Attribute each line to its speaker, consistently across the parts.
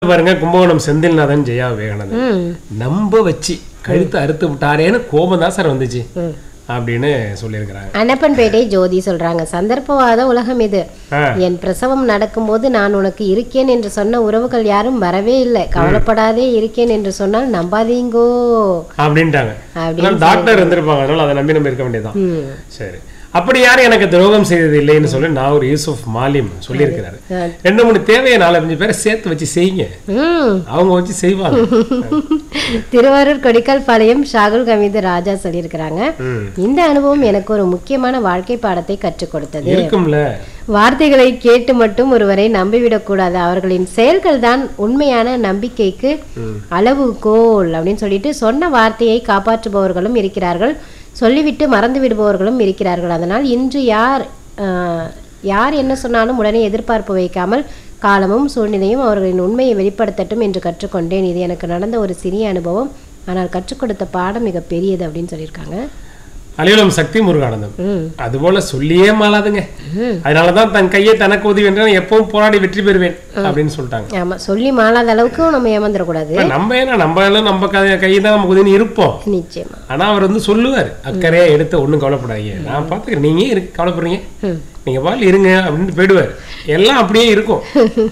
Speaker 1: பாருங்க கும்பகோணம் செந்தில்நாதன் ஜெயா விவேகானந்தன்
Speaker 2: ம்
Speaker 1: நம்ப வச்சு கழுத்தை அறுத்து விட்டாரேன்னு கோபம் தான் சார் வந்துச்சு அப்படின்னு சொல்லியிருக்கிறாங்க
Speaker 2: அனப்பன்பேட்டை ஜோதி சொல்றாங்க சந்தர்ப்பவாத உலகம் இது
Speaker 1: ஆ.
Speaker 2: என் பிரசவம் நடக்கும்போது நான் உனக்கு இருக்கேன் என்று சொன்ன உறவுகள் யாரும் வரவே இல்லை கவலைப்படாதே இருக்கேன் என்று சொன்னால் நம்பாதீங்கோ
Speaker 1: அப்படின்ட்டாங்க
Speaker 2: அப்படின்னு
Speaker 1: அதனால டாக்டர் இருந்திருப்பாங்க அதனால அதை நம்பி நம்ம இருக்க வேண்டியதுதான்
Speaker 2: ம்.
Speaker 1: சரி அப்படி யாரும் எனக்கு துரோகம் செய்தது இல்லைன்னு சொல்லி நான் ஒரு யூசுப் மாலிம் சொல்லியிருக்கிறாரு ரெண்டு மூணு தேவையை நாலஞ்சு பேரை சேர்த்து வச்சு செய்யுங்க
Speaker 2: ம்
Speaker 1: அவங்க வச்சு செய்வாங்க
Speaker 2: திருவாரூர் கொடிக்கல் பாளையம் ஷாகுல் கமீது ராஜா சொல்லியிருக்கிறாங்க
Speaker 1: ம்.
Speaker 2: இந்த அனுபவம் எனக்கு ஒரு முக்கியமான வாழ்க்கை பாடத்தை கற்றுக் கொடுத்தது
Speaker 1: இருக்கும்ல
Speaker 2: வார்த்தைகளை கேட்டு மட்டும் ஒருவரை நம்பிவிடக்கூடாது அவர்களின் செயல்கள் தான் உண்மையான நம்பிக்கைக்கு அளவுகோல் அப்படின்னு சொல்லிட்டு சொன்ன வார்த்தையை காப்பாற்றுபவர்களும் இருக்கிறார்கள் சொல்லிவிட்டு மறந்து விடுபவர்களும் இருக்கிறார்கள் அதனால் இன்று யார் ஆஹ், யார் என்ன சொன்னாலும் உடனே எதிர்பார்ப்பு வைக்காமல் காலமும் சூழ்நிலையும் அவர்களின் உண்மையை வெளிப்படுத்தட்டும் என்று கற்றுக்கொண்டேன் இது எனக்கு நடந்த ஒரு சிறிய அனுபவம் ஆனால் கற்றுக் கொடுத்த பாடம் மிக பெரியது அப்படின்னு சொல்லியிருக்காங்க
Speaker 1: அலிவலம் சக்தி முருகானந்தம்
Speaker 2: ம்
Speaker 1: அதுபோல சொல்லியே மாளாதுங்க அதனாலதான் தன் கையை தனக்கு உதவி என்றால் எப்பவும் போராடி வெற்றி பெறுவேன் அப்படின்னு சொல்லிட்டாங்க
Speaker 2: ஆமா சொல்லி மாளாத அளவுக்கு நம்ம ஏமாந்துடக்கூடாது
Speaker 1: இப்ப நம்ம என்ன நம்ம எல்லாம் நம்ம கை கை தான் நமக்கு உதவி இருப்போம்
Speaker 2: நிச்சயமா
Speaker 1: ஆனா அவர் வந்து சொல்லுவார் அக்கறையா எடுத்து ஒண்ணும் கவலைப்படாதீங்க நான் பாத்துக்கிறேன் நீங்க ஏன் இருக்கு கவலைப்படுறீங்க நீங்க பால் இருங்க அப்படின்னு போயிடுவார் எல்லாம் அப்படியே இருக்கும்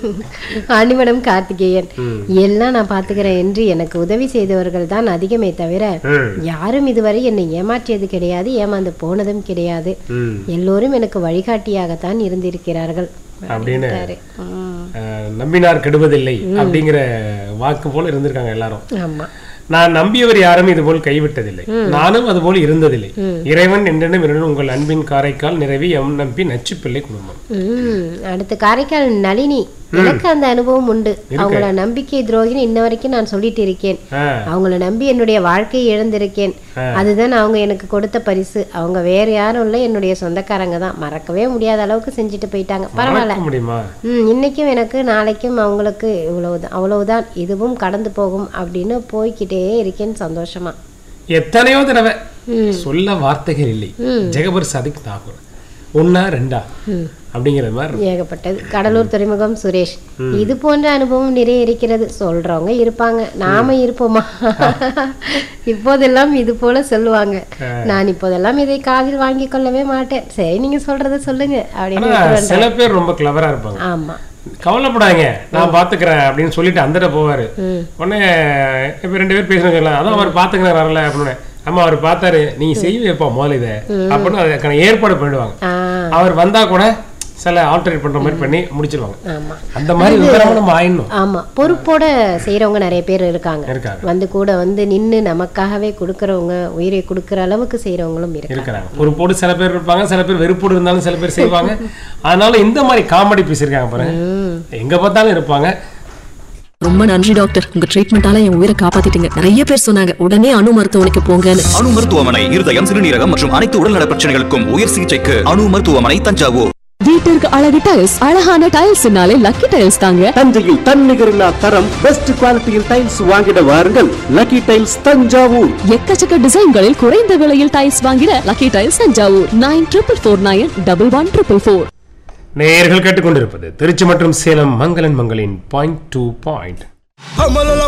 Speaker 2: ஆண்டிமடம் கார்த்திகேயன் எல்லாம் நான் பாத்துக்கிறேன் என்று எனக்கு உதவி செய்தவர்கள் தான் அதிகமே தவிர
Speaker 1: ம்.
Speaker 2: யாரும் இதுவரை என்னை ஏமாற்றியது கிடையாது ஏமாந்து போனதும் கிடையாது
Speaker 1: ம்.
Speaker 2: எல்லோரும் எனக்கு வழிகாட்டியாகத்தான் இருந்திருக்கிறார்கள்
Speaker 1: அப்படின்னு
Speaker 2: சரி. ம்.
Speaker 1: அஹ், நம்பினார் கெடுவதில்லை அப்படிங்கிற வாக்கு போல இருந்திருக்காங்க எல்லாரும்
Speaker 2: ஆமா
Speaker 1: நான் நம்பியவர் யாரும் இதுபோல் கைவிட்டதில்லை நானும் அதுபோல் இருந்ததில்லை இறைவன் என்றென்னும் இரண்டும் உங்கள் அன்பின் காரைக்கால் நிறைவி எம் நம்பி நச்சுப்பிள்ளை குடும்பம்
Speaker 2: ம் அடுத்து காரைக்கால் நளினி எனக்கு அந்த அனுபவம் உண்டு அவங்கள நம்பிக்கை துரோகின்னு இன்ன வரைக்கும் நான் சொல்லிட்டு இருக்கேன்
Speaker 1: ஆ,
Speaker 2: அவங்கள நம்பி என்னுடைய வாழ்க்கையை இழந்திருக்கேன் அதுதான் அவங்க எனக்கு கொடுத்த பரிசு அவங்க வேற யாரும் இல்லை என்னுடைய சொந்தக்காரங்க தான் மறக்கவே முடியாத அளவுக்கு செஞ்சுட்டு போயிட்டாங்க பரவாயில்ல
Speaker 1: மறக்க முடியுமா
Speaker 2: ம் இன்னைக்கும் எனக்கு நாளைக்கும் அவங்களுக்கு இவ்வளவுதான் அவ்வளவுதான் இதுவும் கடந்து போகும் அப்படின்னு போய்க்கிட்டே இருக்கேன்னு சந்தோஷமா
Speaker 1: எத்தனையோ தடவை சொல்ல வார்த்தைகள் இல்லை ஜெகபர் சதிக் தாகூர் ஒன்னா ரெண்டா அப்படிங்கிற மாதிரி
Speaker 2: ஏகப்பட்டது கடலூர் துறைமுகம் சுரேஷ் இது போன்ற அனுபவம் நிறைய இருக்கிறது சொல்றவங்க இருப்பாங்க நாம இருப்போமா இப்போதெல்லாம் இது போல சொல்லுவாங்க நான் இப்போதெல்லாம் இதை காதில் வாங்கி கொள்ளவே மாட்டேன் சரி நீங்க சொல்றத சொல்லுங்க அப்படின்னு
Speaker 1: ஆனா
Speaker 2: விட்டுருவேன்.
Speaker 1: சில பேர் ரொம்ப கிளவரா இருப்பாங்க
Speaker 2: ஆமா
Speaker 1: கவலைப்படாதீங்க நான் பாத்துக்கிறேன் அப்படின்னு சொல்லிட்டு அந்த போவாரு உடனே இப்ப ரெண்டு பேர் பேசுறாங்க அதான் அவர் பாத்துக்கிறேன் வரல அப்படின்னு அம்மா அவர் பார்த்தாரு நீங்க செய்வேப்பா முதல்ல இதை அப்படின்னு அதுக்கான ஏற்பாடு பண்ணிடுவாங்க
Speaker 2: ஆ
Speaker 1: அவர் வந்தா கூட சில ஆல்டரேட் பண்ற மாதிரி பண்ணி முடிச்சிருவாங்க
Speaker 2: ஆமா
Speaker 1: அந்த மாதிரி விவரமா நம்ம ஆயிடணும்
Speaker 2: ஆமா பொறுப்போட செய்றவங்க நிறைய பேர் இருக்காங்க
Speaker 1: இருக்காங்க
Speaker 2: வந்து கூட வந்து நின்னு நமக்காகவே கொடுக்கறவங்க உயிரை கொடுக்கற அளவுக்கு செய்றவங்களும் இருக்கு
Speaker 1: இருக்கிறாங்க பொறுப்போடு சில பேர் இருப்பாங்க சில பேர் வெறுப்போடு இருந்தாலும் சில பேர் செய்வாங்க அதனால இந்த மாதிரி காமெடி பீஸ் இருக்காங்க பாருங்க எங்க பார்த்தாலும் இருப்பாங்க
Speaker 3: ரொம்ப நன்றி டாக்டர் உங்க ட்ரீட்மெண்டால என் உயிரை காப்பாத்திட்டீங்க நிறைய பேர் சொன்னாங்க உடனே அணு மருத்துவமனைக்கு போங்கன்னு
Speaker 4: அணு மருத்துவமனை இருதயம் சிறுநீரகம் மற்றும் அனைத்து உடல்நல பிரச்சனைகளுக்கும் உயர் சிகிச்சைக்கு அணு மருத்துவமனை தஞ்சாவூர்
Speaker 3: வீட்டிற்கு அழகு டைல்ஸ் அழகான டைல்ஸ்னாலே லக்கி டைல்ஸ் தாங்க
Speaker 5: தஞ்சையில் தன்னிகரில்லா தரம் பெஸ்ட் குவாலிட்டியில் டைல்ஸ் வாங்கிட வாருங்கள் லக்கி டைல்ஸ் தஞ்சாவூர்
Speaker 3: எக்கச்சக்க டிசைன்களில் குறைந்த விலையில் டைல்ஸ் வாங்கிட lucky tiles Thanjavur nine triple four nine double one triple four
Speaker 1: நேயர்கள் கேட்டுக்கொண்டிருப்பது திருச்சி மற்றும் சேலம் மங்களன் மங்களின் பாயிண்ட் டு பாயிண்ட்
Speaker 6: அமலல